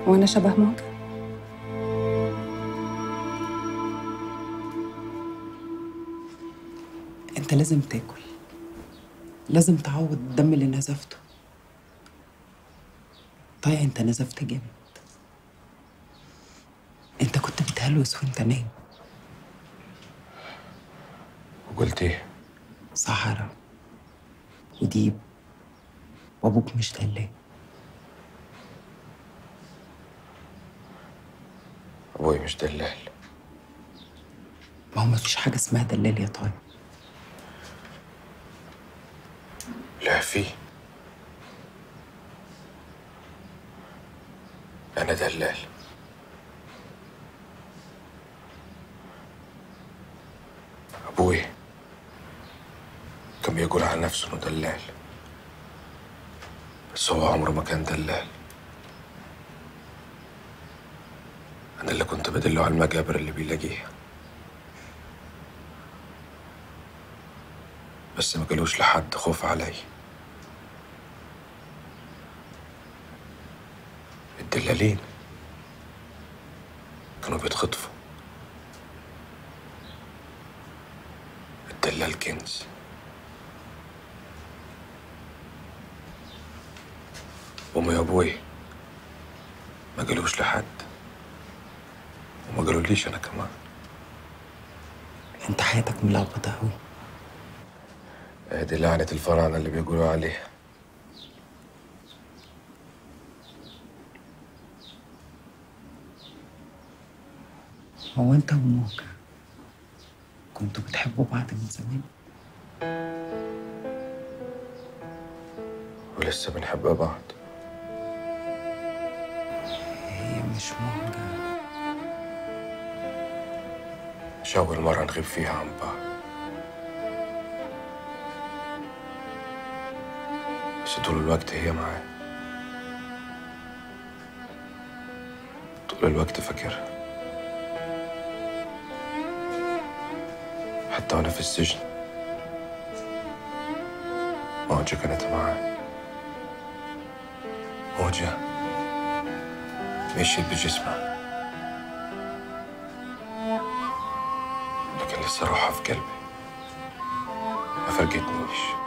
وانا شبه موجة انت لازم تاكل لازم تعوض الدم اللي نزفته طيب انت نزفت جامد انت كنت بتهلوس وانت نايم وقلت ايه صحراء وديب وابوك مش دلال ابوي مش دلال ما هو مفيش حاجة اسمها دلال يا طيب لا في انا دلال ابوي كان بيقول عن نفسه انه دلال بس هو عمره ما كان دلال انا اللي كنت بدله على المجابر اللي بيلاقيها بس ما قالوش لحد خوف علي الدلالين كانوا بيتخطفوا الدلال كنز أمي يا أبوي ما قالوش لحد وما قالوليش أنا كمان انت حياتك ملخبطة قوي ادي لعنة الفراعنة اللي بيقولوا عليها هو انت وموجة كنتوا بتحبوا بعض من زمان ولسه بنحب بعض هي مش موجة مش أول مرة نغيب فيها عن بعض بس طول الوقت هي معايا طول الوقت فاكرها حتى وأنا في السجن موجة كانت معايا موجة مشيت بجسمها لكن لسه روحها في قلبي ما فرقتنيش